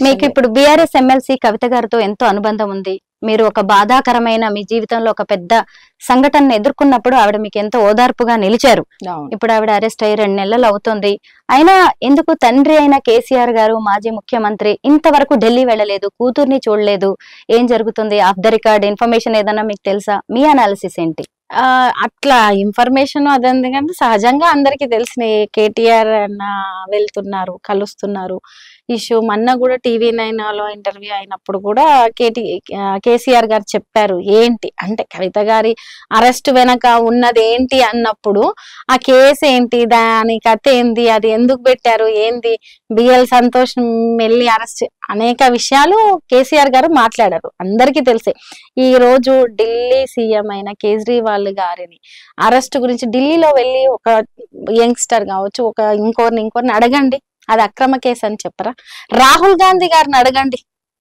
మీకు ఇప్పుడు BRS MLC కవిత గారితో ఎంతో అనుబంధం ఉంది మీరు ఒక బాధాకరమైన మీ జీవితంలో ఒక పెద్ద సంఘటనను ఎదుర్కొన్నప్పుడు ఆవిడ మీకు ఎంతో ఓదార్పుగా నిలిచారు అవును. ఇప్పుడు ఆవిడ అరెస్ట్ అయ్యి రెండు నెలలు అవుతుంది అయినా ఎందుకు తండ్రి అయిన కేసీఆర్ గారు మాజీ ముఖ్యమంత్రి ఇంతవరకు ఢిల్లీ వెళ్ళలేదు కూతుర్ని చూడలేదు ఏం జరుగుతుంది ఆఫ్ ద రికార్డ్ ఇన్ఫర్మేషన్ ఏదన్నా మీకు తెలుసా మీ అనాలిసిస్ ఏంటి ఆ, అట్లా ఇన్ఫర్మేషన్ అది ఎందుకంటే సహజంగా అందరికీ తెలిసిన కేటీఆర్ అన్న వెళ్తున్నారు కలుస్తున్నారు ఇష్యూ మొన్న కూడా టీవీ నైన్ లో ఇంటర్వ్యూ అయినప్పుడు కూడా కేటీ ఆ, కేసీఆర్ గారు చెప్పారు ఏంటి అంటే కవిత గారి అరెస్ట్ వెనక ఉన్నది ఏంటి అన్నప్పుడు ఆ కేసు ఏంటి దాని కథ ఏంది అది ఎందుకు పెట్టారు ఏంది బిఎల్ సంతోష్ వెళ్ళి అరెస్ట్ అనేక విషయాలు కేసీఆర్ గారు మాట్లాడారు అందరికీ తెలిసే ఈ రోజు ఢిల్లీ సీఎం అయిన కేజ్రీవాల్ గారిని అరెస్ట్ గురించి ఢిల్లీలో వెళ్ళి ఒక యంగ్స్టర్ కావచ్చు ఒక ఇంకోరిని ఇంకోరిని అడగండి అది అక్రమ కేసు అని చెప్పరా రాహుల్ గాంధీ గారిని అడగండి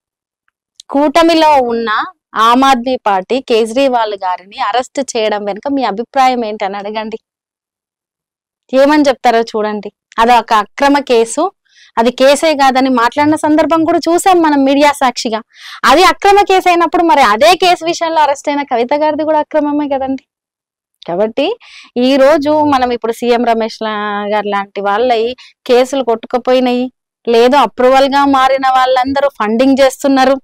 కూటమిలో ఉన్న ఆమ్ ఆద్మీ పార్టీ కేజ్రీవాల్ గారిని అరెస్ట్ చేయడం వెనుక మీ అభిప్రాయం ఏంటని అడగండి ఏమని చెప్తారో చూడండి అది ఒక అక్రమ కేసు అది కేసే కాదని మాట్లాడిన సందర్భం కూడా చూసాం మనం మీడియా సాక్షిగా అది అక్రమ కేసు అయినప్పుడు మరి అదే కేసు విషయంలో అరెస్ట్ అయిన కవిత గారిది కూడా అక్రమమే కదండి కాబట్టి ఈ రోజు మనం ఇప్పుడు సీఎం రమేష్ లా- గారు లాంటి వాళ్ళయి కేసులు కొట్టుకుపోయినాయి లేదు అప్రూవల్ గా మారిన వాళ్ళందరూ ఫండింగ్ చేస్తున్నారు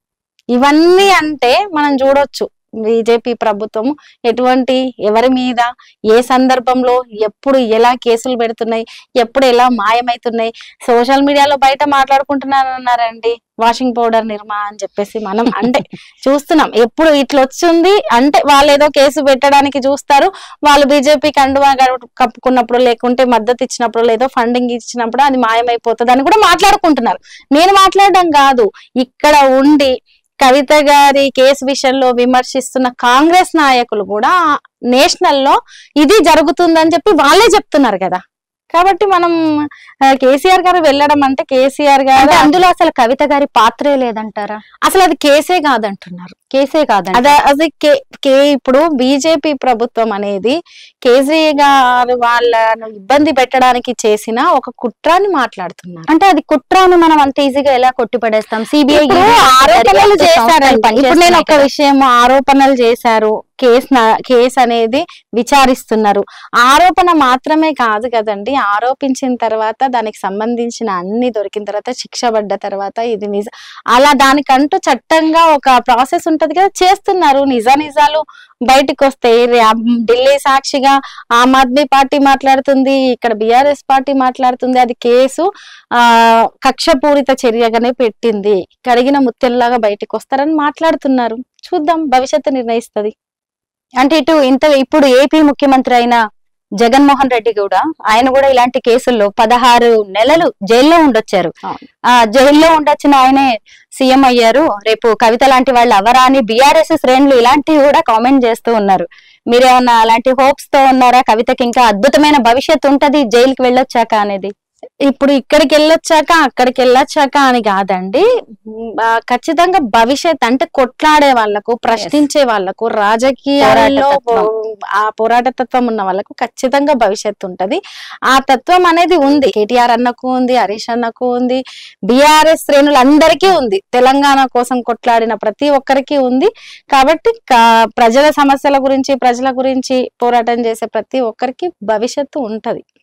ఇవన్నీ అంటే మనం చూడొచ్చు బీజేపీ ప్రభుత్వం ఎటువంటి ఎవరి మీద ఏ సందర్భంలో ఎప్పుడు ఎలా కేసులు పెడుతున్నాయి ఎప్పుడు ఎలా మాయమైతున్నాయి సోషల్ మీడియాలో బయట మాట్లాడుకుంటున్నారన్నారండి వాషింగ్ పౌడర్ నిర్మా అని చెప్పేసి మనం అంటే చూస్తున్నాం ఎప్పుడు ఇట్లా వచ్చింది అంటే వాళ్ళు ఏదో కేసు పెట్టడానికి చూస్తారు వాళ్ళు బీజేపీ కండువా గడు- కప్పుకున్నప్పుడు లేకుంటే మద్దతు ఇచ్చినప్పుడు లేదో ఫండింగ్ ఇచ్చినప్పుడు అది మాయమైపోతుంది అని కూడా మాట్లాడుకుంటున్నారు నేను మాట్లాడడం కాదు ఇక్కడ ఉండి కవిత గారి కేసు విషయంలో విమర్శిస్తున్న కాంగ్రెస్ నాయకులు కూడా నేషనల్ లో ఇది జరుగుతుందని చెప్పి వాళ్ళే చెప్తున్నారు కదా కాబట్టి మనం ఆ, కేసీఆర్ గారు వెళ్ళడం అంటే కేసీఆర్ గారు అంటే అందులో అసలు కవిత గారి పాత్రే లేదంటారా అసలు అది కేసే కాదంటున్నారు కేసే కాదండి అదే అది కే కే ఇప్పుడు బీజేపీ ప్రభుత్వం అనేది కేసీ గారు వాళ్ళను ఇబ్బంది పెట్టడానికి చేసిన ఒక కుట్రాన్ని మాట్లాడుతున్నారు అంటే అది కుట్రాను మనం అంత ఈజీగా ఎలా కొట్టిపడేస్తాం సిబిఐ ఇప్పుడు ఆరోపణలు చేశారండి ఇప్పుడు నేను ఒక విషయం ఆరోపణలు చేశారు కేసు నా- కేసు అనేది విచారిస్తున్నారు ఆరోపణ మాత్రమే కాదు కదండి ఆరోపించిన తర్వాత దానికి సంబంధించిన అన్ని దొరికిన తర్వాత శిక్ష పడ్డ తర్వాత ఇది నిజ అలా దానికంటూ చట్టంగా ఒక ప్రాసెస్ ఉంటది కదా చేస్తున్నారు నిజ నిజాలు బయటకు వస్తాయి రే- ఢిల్లీ సాక్షిగా ఆమ్ ఆద్మీ పార్టీ మాట్లాడుతుంది ఇక్కడ బిఆర్ఎస్ పార్టీ మాట్లాడుతుంది అది కేసు ఆ కక్షపూరిత చర్యగానే పెట్టింది కడిగిన ముత్యంలాగా బయటకు వస్తారని మాట్లాడుతున్నారు చూద్దాం భవిష్యత్తు నిర్ణయిస్తది అంటే ఇటు ఇంత ఇప్పుడు ఏపీ ముఖ్యమంత్రి అయిన జగన్మోహన్ రెడ్డి కూడా ఆయన కూడా ఇలాంటి కేసుల్లో పదహారు నెలలు జైల్లో ఉండొచ్చారు అవును. ఆ జైల్లో ఉండొచ్చిన ఆయనే సీఎం అయ్యారు రేపు కవిత లాంటి వాళ్ళు అవరా అని బీఆర్ఎస్ శ్రేణులు ఇలాంటివి కూడా కామెంట్ చేస్తూ ఉన్నారు మీరేమన్నా అలాంటి హోప్స్ తో ఉన్నారా కవితకి ఇంకా అద్భుతమైన భవిష్యత్తు ఉంటది జైలుకి వెళ్ళొచ్చాక అనేది ఇప్పుడు ఇక్కడికి వెళ్ళొచ్చాక అక్కడికి వెళ్ళొచ్చాక అని కాదండి ఉమ్, ఆ, ఖచ్చితంగా భవిష్యత్ అంటే కొట్లాడే వాళ్ళకు ప్రశ్నించే వాళ్ళకు రాజకీయాల్లో పోరాటతత్వం. ఆ పోరాట తత్వం ఉన్న వాళ్ళకు ఖచ్చితంగా భవిష్యత్తు ఉంటది ఆ తత్వం అనేది ఉంది కేటీఆర్ అన్నకు ఉంది హరీష్ అన్నకు ఉంది బీఆర్ఎస్ శ్రేణులందరికీ ఉంది తెలంగాణ కోసం కొట్లాడిన ప్రతి ఒక్కరికి ఉంది కాబట్టి కా- ప్రజల సమస్యల గురించి ప్రజల గురించి పోరాటం చేసే ప్రతి ఒక్కరికి భవిష్యత్తు ఉంటది